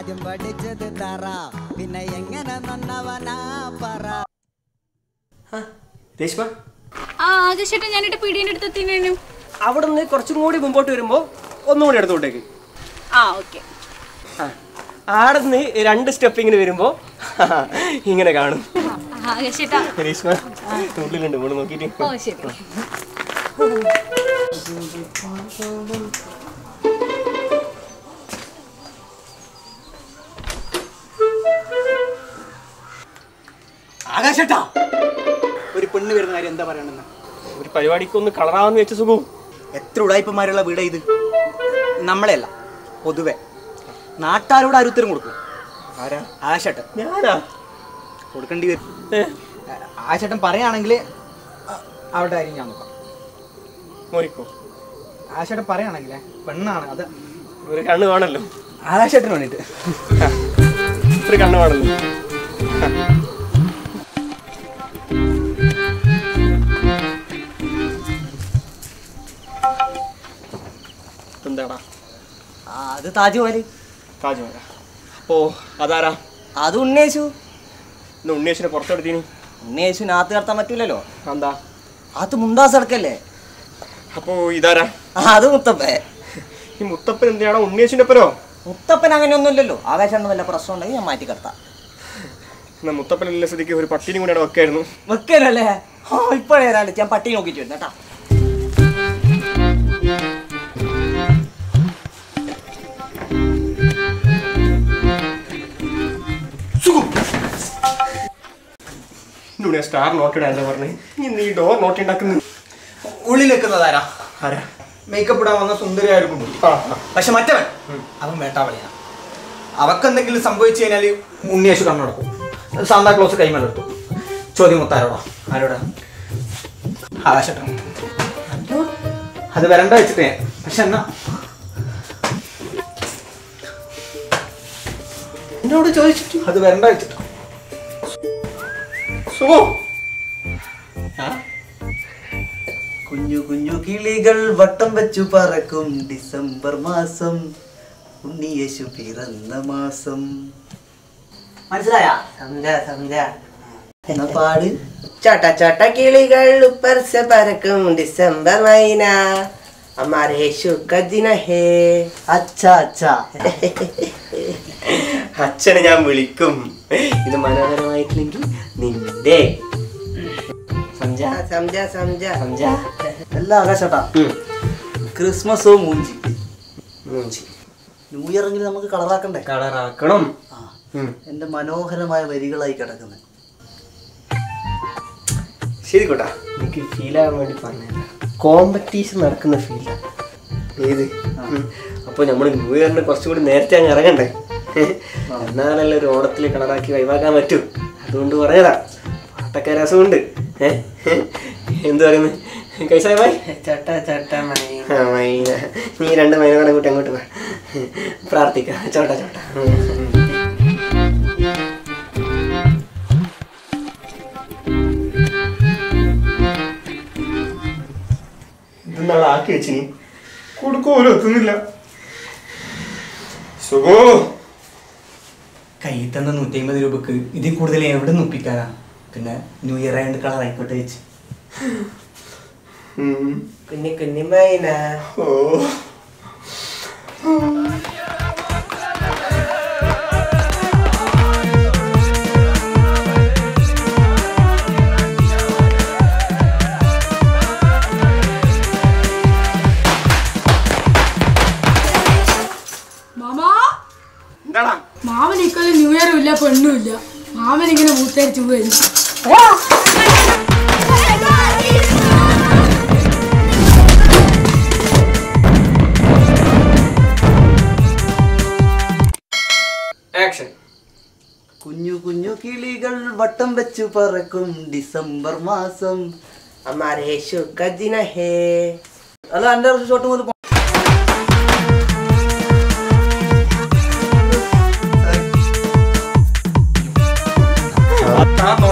ആദ്യം പഠിച്ചത് തറ പിന്നെ എങ്ങനെ നന്നവനാ പറ രേഷ്മ ആ ആകർഷേട്ടൻ ഞാനിട്ട് പീടിയൻ്റെ അടുത്ത് എത്തിനു അവിടെ നിന്ന് കുറച്ചും കൂടി മുമ്പോട്ട് വരുമ്പോൾ ഒന്നും കൂടി അടുത്തോട്ടേക്ക് ആ ഓക്കെ ആ ആടെ നിന്ന് രണ്ട് സ്റ്റെപ്പ് ഇങ്ങനെ വരുമ്പോൾ ഇങ്ങനെ കാണും ആകർഷേട്ടാ രേഷ്മ ഉള്ളിലുണ്ട് ഇവിടെ നോക്കിയിട്ട് ഓ ശരി ആകാശട്ടാ ഒരു പെണ്ണ് വരുന്ന കാര്യം എന്താ പറയണെന്ന് ഒരു പരിപാടിക്ക് ഒന്ന് കളറാന്ന് വെച്ച സുഖവും എത്ര ഉടായ്പന്മാരുള്ള വീടാ ഇത് നമ്മളെയല്ല പൊതുവെ നാട്ടാരോട് ആരും ഉത്തരം കൊടുക്കും ആരാ ആശേട്ടൻ ഞാനാ കൊടുക്കേണ്ടി വരും ഏ, ആശേട്ടൻ പറയുകയാണെങ്കിൽ അവിടെ കാര്യം ഞാൻ നോക്കാം മോരിക്കോ ആശേട്ടൻ പറയുകയാണെങ്കിലേ പെണ്ണാണ് അത് ഒരു കണ്ണ് കാണല്ലോ ആശേട്ടന് വേണ്ടിയിട്ട് ഒരു കണ്ണ് കാണല്ലോ എന്താടാ ആ, അത് താജ്മഹൽ താജ്മഹൽ അപ്പോ അതാരാ അത് ഉണ്ണേശു ഇന്ന് ഉണ്ണിയേശിനെ പുറത്തെടുത്തീനി ഉണ്ണേശു നാത്ത് കടത്താൻ പറ്റൂലല്ലോ എന്താ അത് മുന്താസ് അടക്കല്ലേ അപ്പോ ഇതാരാ ആ അത് മുത്തപ്പേ ഈ മുത്തപ്പൻ എന്തിനാണോ ഉണ്ണിയേശിന്റെ ഒപ്പരോ മുത്തപ്പൻ അങ്ങനെയൊന്നുമില്ലല്ലോ ആകാശം വല്ല പ്രശ്നം ഉണ്ടെങ്കിൽ ഞാൻ മാറ്റി കിടത്താം എന്നാ മുത്തപ്പനുള്ള സ്ഥിതിക്ക് ഒരു പട്ടിനി കൂടെ അവിടെ വെക്കായിരുന്നു വെക്കലല്ലേ ആ ഇപ്പോഴേ വരാണ്ട് ഞാൻ പട്ടി നോക്കിയിട്ട് വരുന്ന കേട്ടാ ഇവിടെ സ്റ്റാർ നോട്ട് ഇടാൻ പറഞ്ഞേ നീ ഡോർ നോട്ട് ഉണ്ടാക്കുന്നു ഉള്ളിൽ വെക്കുന്നതാരാ ആരാ മേക്കപ്പ് ഇടാൻ വന്ന സുന്ദരിയായിരിക്കും ആ ആ. പക്ഷെ മറ്റവൻ അവൻ വേട്ടാവളിയാണ് അവക്ക് എന്തെങ്കിലും സംഭവിച്ചു കഴിഞ്ഞാൽ ഉണ്ണിയേശു കണ്ണടക്കും സാന്താക്ലോസ് കൈമലെടുത്തു ചോദ്യം മുത്താരോടാ ആരോടാ ആകാശട്ടോ അത് വരണ്ട വെച്ചിട്ടേ പക്ഷെ എന്നാ എന്നോട് ചോദിച്ചിട്ട് അത് വരണ്ട വെച്ചിട്ട് സുഖോ കുഞ്ഞു കുഞ്ഞു കിളികൾ വട്ടം വെച്ചു പറക്കും ഡിസംബർ മാസം ഉണ്ണിയേശു പിറന്ന മാസം മനസ്സിലായ എന്നാ പാട് छोटा छोटा കിളികൾ ऊपर से പറക്കും ഡിസംബർ മहीना हमारे यीशु का दिन है അച്ഛാ അച്ഛാ അച്ഛനെ ഞാൻ വിളിക്കും ഇത് മനോഹരമായിട്ടില്ലെങ്കിൽ നിന്റെ സംജാ समझा समझा സംജാ എല്ലാ ആകാശട്ടാ ക്രിസ്മസോ മൂഞ്ചി മൂഞ്ചി ന്യൂ ഇയറെങ്കിലും നമുക്ക് കളറാക്കണ്ടേ കളറാക്കണം ആ ഉം. എന്റെ മനോഹരമായ വരികളായി കിടക്കുന്നത് ശരി കോട്ടാ എനിക്ക് ഫീൽ ആവാൻ വേണ്ടി പറഞ്ഞില്ല കോമ്പറ്റീഷൻ നടക്കുന്ന ഫീലാണ് ഏത് അപ്പോൾ നമ്മൾ ന്യൂ ഇയറിന് കുറച്ചും കൂടി നേരത്തെ അങ്ങ് ഇറങ്ങണ്ടേ എന്നാലല്ലേ ഒരു ഓണത്തിൽ കളറാക്കി വൈവാക്കാൻ പറ്റൂ അതുകൊണ്ട് പറഞ്ഞതാ പാട്ടൊക്കെ രസമുണ്ട് ഏ? എന്ത് പറയുന്നു കൈസായ ഭായ് छोटा छोटा महीना ആ, മൈന നീ രണ്ട് മൈനകളെ കൂട്ടി അങ്ങോട്ട് വാ പ്രാർത്ഥിക്കാം ചോട്ട ചോട്ട ഇതെന്നാളെ ആക്കി വെച്ചിനി കൊടുക്കോലോ എത്തുന്നില്ല സുഖോ കയ്യിൽ തന്ന നൂറ്റി അമ്പത് രൂപക്ക് ഇതിൽ കൂടുതൽ എവിടെ നിന്ന് ഒപ്പിക്കാനാ പിന്നെ ന്യൂ ഇയർ ആയതുകൊണ്ട് കളർ ആയിക്കോട്ടെ വെച്ച് ഉം. കുഞ്ഞി കുഞ്ഞി മൈന ഓ മാമാ എന്താടാ മാമൻ ഇക്കൊല്ലം ന്യൂ ഇയറും ഇല്ല പെണ്ണും ഇല്ല മാമൻ ഇങ്ങനെ മൂത്തരിച്ചു പോയി ആക്ഷൻ കുഞ്ഞു കുഞ്ഞു കിളികൾ വട്ടം വെച്ചു പറക്കും ഡിസംബർ മാസം हमारे यीशु का दिन है അല്ല എന്റെ ഷോട്ട് മുതൽ ആ